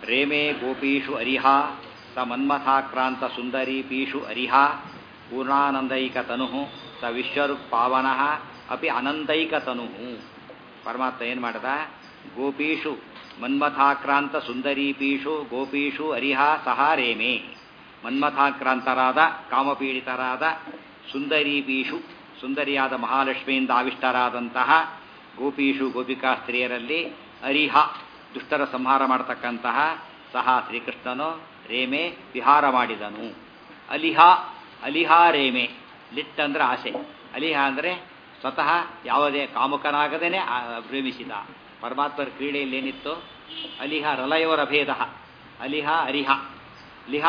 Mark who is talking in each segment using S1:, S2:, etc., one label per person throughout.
S1: ರೇಮೇ ಗೋಪೀಷು ಅರಿಹ ಸ ಮನ್ಮಥಾಕ್ರಾಂತ ಸುಂದರಿ ಪೀಷು ಅರಿಹ ಪೂರ್ಣಾನಂದೈಕತನು ಸ ವಿಶ್ವರುಕ್ ಪಾವನ ಅಪಿ ಅನಂತೈಕತನು ಪರಮಾತ್ಮ ಏನು ಮಾಡ್ದ ಗೋಪೀಷು ಮನ್ಮಥಾಕ್ರಾಂತ ಸುಂದರಿ ಪೀಷು ಗೋಪೀಷು ಅರಿಹ ಸಹ ರೇಮೆ ಮನ್ಮಥಾಕ್ರಾಂತರಾದ ಕಾಮಪೀಡಿತರಾದ ಸುಂದರಿ ಪೀಷು ಸುಂದರಿಯಾದ ಮಹಾಲಕ್ಷ್ಮಿಯಿಂದ ಆವಿಷ್ಟರಾದಂತಹ ಗೋಪೀಷು ಗೋಪಿಕಾ ಸ್ತ್ರೀಯರಲ್ಲಿ ಅರಿಹ ದುಷ್ಟರ ಸಂಹಾರ ಮಾಡತಕ್ಕಂತಹ ಸಹ ಶ್ರೀಕೃಷ್ಣನು ರೇಮೆ ವಿಹಾರ ಮಾಡಿದನು ಅಲಿಹ ಅಲಿಹ ರೇಮೆ ಲಿಟ್ ಅಂದ್ರೆ ಆಸೆ ಅಲಿಹ ಅಂದರೆ ಸ್ವತಃ ಯಾವುದೇ ಕಾಮುಕನಾಗದೇನೆ ಪ್ರೇಮಿಸಿದ ಪರಮಾತ್ಮರ ಕ್ರೀಡೆಯಲ್ಲಿ ಏನಿತ್ತು ಅಲಿಹ ರಲಯವರ ಭೇದ ಅಲಿಹ ಅರಿಹ ಲಿಹ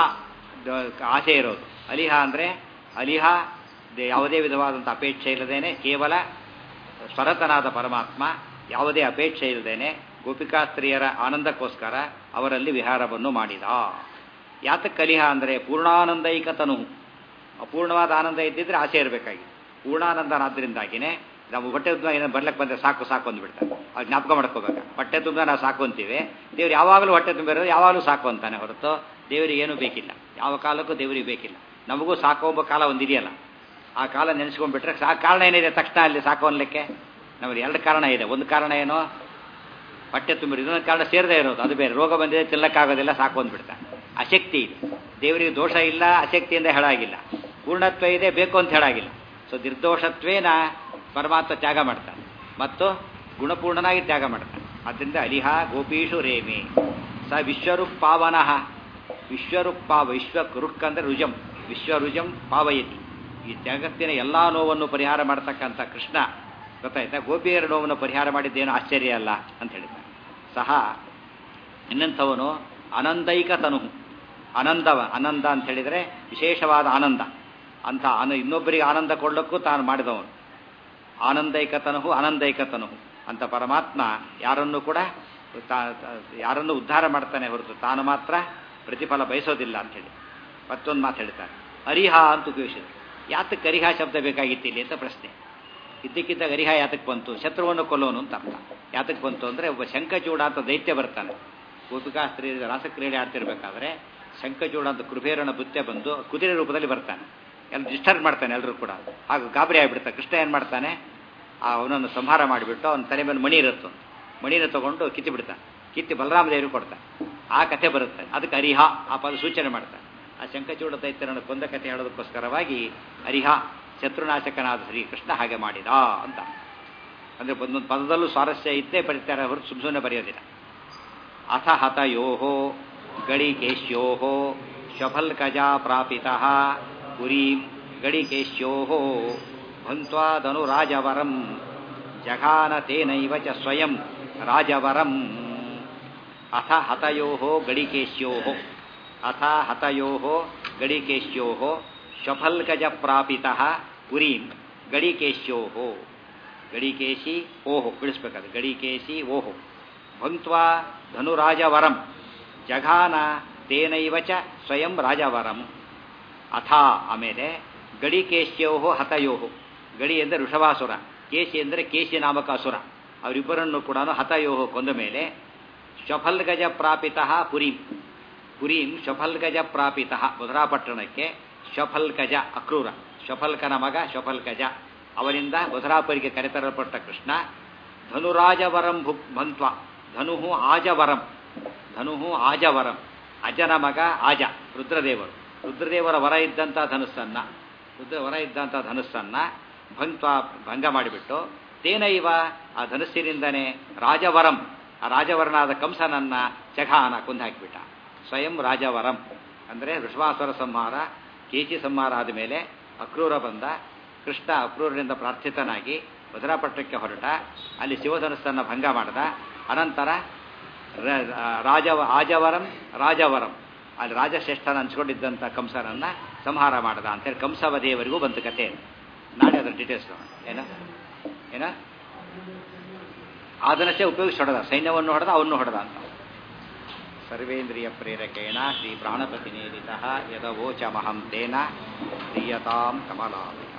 S1: ಆಸೆ ಇರೋದು ಅಲಿಹ ಅಂದರೆ ಅಲಿಹ ಯಾವುದೇ ವಿಧವಾದಂಥ ಅಪೇಕ್ಷೆ ಇಲ್ಲದೇನೆ ಕೇವಲ ಸ್ವರತನಾದ ಪರಮಾತ್ಮ ಯಾವುದೇ ಅಪೇಕ್ಷೆ ಇಲ್ಲದೇನೆ ಗೋಪಿಕಾ ಸ್ತ್ರೀಯರ ಆನಂದಕ್ಕೋಸ್ಕರ ಅವರಲ್ಲಿ ವಿಹಾರವನ್ನು ಮಾಡಿದ ಯಾತಕ್ಕೆ ಕಲಿಹ ಅಂದರೆ ಪೂರ್ಣಾನಂದೈಕತನು ಅಪೂರ್ಣವಾದ ಆನಂದ ಇದ್ದಿದ್ರೆ ಆಸೆ ಇರಬೇಕಾಗಿ ಪೂರ್ಣಾನಂದನಾದ್ದರಿಂದಾಗಿನೇ ನಾವು ಹೊಟ್ಟೆ ತುಂಬ ಏನೋ ಬರ್ಲಕ್ಕೆ ಬಂದರೆ ಸಾಕು ಸಾಕು ಅಂದ್ಬಿಡ್ತಾರೆ ಅದು ಜ್ಞಾಪಕ ಮಾಡ್ಕೋಬೇಕು ಹೊಟ್ಟೆ ತುಂಬ ನಾವು ಸಾಕು ಅಂತೀವಿ ದೇವ್ರು ಯಾವಾಗಲೂ ಹೊಟ್ಟೆ ತುಂಬಿರೋದು ಯಾವಾಗಲೂ ಸಾಕು ಅಂತಾನೆ ಹೊರತು ದೇವರಿಗೆ ಏನೂ ಬೇಕಿಲ್ಲ ಯಾವ ಕಾಲಕ್ಕೂ ದೇವರಿಗೆ ಬೇಕಿಲ್ಲ ನಮಗೂ ಸಾಕು ಎಂಬ ಕಾಲ ಒಂದಿದೆಯಲ್ಲ ಆ ಕಾಲ ನೆನೆಸ್ಕೊಂಡ್ಬಿಟ್ರೆ ಸಾ ಕಾರಣ ಏನಿದೆ ತಕ್ಷಣ ಅಲ್ಲಿ ಸಾಕು ಅನ್ಲಿಕ್ಕೆ ನಮಗೆ ಎರಡು ಕಾರಣ ಇದೆ ಒಂದು ಕಾರಣ ಏನೋ ಹೊಟ್ಟೆ ತುಂಬಿರೋ ಇನ್ನೊಂದು ಕಾರಣ ಸೇರದೇ ಇರೋದು ಅದು ಬೇರೆ ರೋಗ ಬಂದಿದೆ ತಿನ್ನಕ್ಕಾಗೋದಿಲ್ಲ ಸಾಕು ಅಂದ್ಬಿಡ್ತಾರೆ ಅಶಕ್ತಿ ಇದೆ ದೇವರಿಗೆ ದೋಷ ಇಲ್ಲ ಅಶಕ್ತಿಯಿಂದ ಹೇಳಾಗಿಲ್ಲ ಪೂರ್ಣತ್ವ ಇದೆ ಬೇಕು ಅಂತ ಹೇಳಾಗಿಲ್ಲ ಸೊ ನಿರ್ದೋಷತ್ವೇನ ಪರಮಾತ್ಮ ತ್ಯಾಗ ಮಾಡ್ತಾನೆ ಮತ್ತು ಗುಣಪೂರ್ಣನಾಗಿ ತ್ಯಾಗ ಮಾಡ್ತಾನೆ ಆದ್ದರಿಂದ ಅಲಿಹ ಗೋಪೀಶು ರೇಮಿ ಸ ವಿಶ್ವರುಕ್ ಪಾವನಃ ವಿಶ್ವರುಕ್ ಪಾವ ವಿಶ್ವ ರುಕ್ ಅಂದರೆ ರುಜಂ ವಿಶ್ವರುಜಂ ಪಾವಯತಿ ಈ ಜಗತ್ತಿನ ಎಲ್ಲ ನೋವನ್ನು ಪರಿಹಾರ ಮಾಡತಕ್ಕಂಥ ಕೃಷ್ಣ ಗೊತ್ತಾಯ್ತಾ ಗೋಪಿಯರ ನೋವನ್ನು ಪರಿಹಾರ ಮಾಡಿದ್ದೇನು ಆಶ್ಚರ್ಯ ಅಲ್ಲ ಅಂತ ಹೇಳಿದ್ದಾನೆ ಸಹ ಇನ್ನಂಥವನು ಅನಂದೈಕ ತನು ಆನಂದವ ಆನಂದ ಅಂತ ಹೇಳಿದರೆ ವಿಶೇಷವಾದ ಆನಂದ ಅಂತ ಅನ ಇನ್ನೊಬ್ಬರಿಗೆ ಆನಂದ ಕೊಡಲಿಕ್ಕೂ ತಾನು ಮಾಡಿದವನು ಆನಂದೈಕತನಹು ಆನಂದೈಕತನಹು ಅಂತ ಪರಮಾತ್ಮ ಯಾರನ್ನು ಕೂಡ ಯಾರನ್ನು ಉದ್ಧಾರ ಮಾಡ್ತಾನೆ ಹೊರತು ತಾನು ಮಾತ್ರ ಪ್ರತಿಫಲ ಬಯಸೋದಿಲ್ಲ ಅಂಥೇಳಿ ಮತ್ತೊಂದು ಮಾತು ಹೇಳ್ತಾನೆ ಅರಿಹ ಅಂತ ಉಪಯೋಗಿಸಿದ್ರು ಯಾತಕ್ಕೆ ಅರಿಹ ಶಬ್ದ ಬೇಕಾಗಿತ್ತು ಇಲ್ಲಿ ಅಂತ ಪ್ರಶ್ನೆ ಇದ್ದಕ್ಕಿದ್ದಾಗ ಅರಿಹ ಯಾತಕ್ಕೆ ಬಂತು ಶತ್ರುವನ್ನು ಕೊಲ್ಲೋನು ಅಂತ ಅರ್ಥ ಯಾತಕ್ಕೆ ಬಂತು ಅಂದರೆ ಒಬ್ಬ ಶಂಖಚೂಡ ಅಂತ ದೈತ್ಯ ಬರ್ತಾನೆ ಗೋಪಿಕಾ ಸ್ತ್ರೀ ರಾಸಕ್ರೀಡೆ ಆಡ್ತಿರ್ಬೇಕಾದ್ರೆ ಶಂಖಚೂಡ ಅಂತ ಕೃಪೇರನ ಬುತ್ತೆ ಬಂದು ಕುದುರೆ ರೂಪದಲ್ಲಿ ಬರ್ತಾನೆ ಎಲ್ಲ ಡಿಸ್ಟರ್ಬ್ ಮಾಡ್ತಾನೆ ಎಲ್ಲರೂ ಕೂಡ ಹಾಗೆ ಗಾಬರಿ ಆಗಿಬಿಡ್ತಾನೆ ಕೃಷ್ಣ ಏನು ಮಾಡ್ತಾನೆ ಅವನನ್ನು ಸಂಹಾರ ಮಾಡಿಬಿಟ್ಟು ಅವನ ತಲೆ ಮೇಲೆ ಮಣಿ ಇರುತ್ತೆ ಮಣಿನ ತಗೊಂಡು ಕಿತ್ತಿ ಬಿಡ್ತಾನೆ ಕಿತ್ತಿ ಬಲರಾಮ ದೇವರು ಕೊಡ್ತಾನೆ ಆ ಕಥೆ ಬರುತ್ತೆ ಅದಕ್ಕೆ ಅರಿಹ ಆ ಪದ ಸೂಚನೆ ಮಾಡ್ತಾನೆ ಆ ಶಂಖಚೂಡ ದೈತ್ಯರನ್ನು ಕೊಂದ ಕಥೆ ಹೇಳೋದಕ್ಕೋಸ್ಕರವಾಗಿ ಅರಿಹ ಶತ್ರುನಾಶಕನಾದ ಶ್ರೀಕೃಷ್ಣ ಹಾಗೆ ಮಾಡಿದ ಅಂತ ಅಂದರೆ ಒಂದೊಂದು ಪದದಲ್ಲೂ ಸ್ವಾರಸ್ಯ ಇದ್ದೇ ಬರೀತಾರೆ ಹೊರತು ಸುಮ್ ಸುಮ್ಮನೆ ಬರೆಯೋದಿಲ್ಲ ಅಥ ಹತಯೋ ಗಡಿಕೇಶ್ಯೋ ಶಫಲ್ಕಜಾ ಪ್ರಾಪಿತ ಪುರೀಂ ಗಡಿಕೇಶ್ಯೋ ಭಂತ್ವಾದನುರಾಜವರಂ ಜಘಾನ ತೇನೈವ ಚ ಸ್ವಯಂ ರಾಜವರಂ ಅಥ ಹತಯೋ ಗಡಿಕೇಶ್ಯೋ ಅಥ ಹತಯೋ ಗಡಿಕೇಶ್ಯೋ ಶ್ವಫಲ್ಕಜ ಪ್ರಾಪಿತ ಪುರೀಂ ಗಡಿಕೇಶ್ಯೋ ಗಡಿಕೇಶಿ ಓಹೋ ಬಿಡಿಸ್ಬೇಕಾದ್ರೆ ಗಡಿಕೇಶಿ ಓಹೋ ಭಂಕ್ವಾ ಧನುರಾಜವರಂ ಜಘಾನ ತೇನೈವ ಚ ಸ್ವಯಂ ರಾಜವರಂ ಅಥ ಆಮೇಲೆ ಗಡಿಕೇಶ್ಯೋ ಹತಯೋ ಗಡಿ ಎಂದರೆ ಋಷಭಾಸುರ ಕೇಶಿ ಎಂದರೆ ಕೇಶಿ ನಾಮಕ ಅಸುರ ಅವರಿಬ್ಬರನ್ನು ಕೂಡ ಹತಯೋ ಕೊಂದ ಮೇಲೆ ಶ್ವಫಲ್ಗಜ ಪ್ರಾಪಿತ ಪುರೀಂ ಪುರೀಂ ಶ್ವಫಲ್ಗಜ ಪ್ರಾಪಿತ ಮಧುರಾಪಟ್ಟಣಕ್ಕೆ ಶ್ವಫಲ್ಗಜ ಅಕ್ರೂರ ಶ್ವಫಲ್ಕನ ಮಗ ಶ್ವಫಲ್ಗಜ ಅವನಿಂದ ಮಧುರಾಪುರಿಗೆ ಕರೆತರಲ್ಪಟ್ಟ ಕೃಷ್ಣ ಧನುರಾಜವರಂ ಭು ಭಂತ್ವ ಧನು ಆಜವರಂ ಧನು ಆಜವರಂ ಅಜನ ಮಗ ಆಜ ರುದ್ರದೇವರು ರುದ್ರದೇವರ ವರ ಇದ್ದಂಥ ಧನುಸ್ಸನ್ನ ರುದ್ರ ವರ ಇದ್ದಂಥ ಧನುಸ್ಸನ್ನ ಭಂಕ್ವ ಭಂಗ ಮಾಡಿಬಿಟ್ಟು ತೇನೈವ ಆ ಧನುಸ್ಸಿನಿಂದನೇ ರಾಜವರಂ ಆ ರಾಜವರನಾದ ಕಂಸನನ್ನ ಚಘಾನ ಕೊಂದಾಕಿಬಿಟ್ಟ ಸ್ವಯಂ ರಾಜವರಂ ಅಂದರೆ ಋಷಭಾಸುರ ಸಂಹಾರ ಕೇಚಿ ಸಂಹಾರ ಆದ ಮೇಲೆ ಅಕ್ರೂರ ಬಂದ ಕೃಷ್ಣ ಅಕ್ರೂರನಿಂದ ಪ್ರಾರ್ಥಿತನಾಗಿ ಭದ್ರಾಪಟ್ಟಣಕ್ಕೆ ಹೊರಟ ಅಲ್ಲಿ ಶಿವಧನುಸ್ಸನ್ನು ಭಂಗ ಮಾಡಿದ ಅನಂತರ ರಾಜ ಆಜವರಂ ರಾಜವರಂ ಅಲ್ಲಿ ರಾಜಶ್ರೇಷ್ಠನ ಹಂಚ್ಕೊಂಡಿದ್ದಂಥ ಕಂಸನನ್ನು ಸಂಹಾರ ಮಾಡದ ಅಂತೇಳಿ ಕಂಸವಧೆಯವರೆಗೂ ಬಂತು ಕತೆ ನಾಳೆ ಅದರ ಡೀಟೇಲ್ಸ್ ಏನ ಏನ ಆದನಷ್ಟೇ ಉಪಯೋಗಿಸಿ ಹೊಡೆದ ಸೈನ್ಯವನ್ನು ಹೊಡೆದ ಅವನ್ನು ಹೊಡೆದ ಅಂತ ಸರ್ವೇಂದ್ರಿಯ ಪ್ರೇರಕೇಣ ಶ್ರೀ ಪ್ರಾಣಪತಿನೇರಿತ ಯದವೋಚಮಹಂ ತೇನ ಪ್ರಿಯತಾಂ ಕಮಲಾಮಿ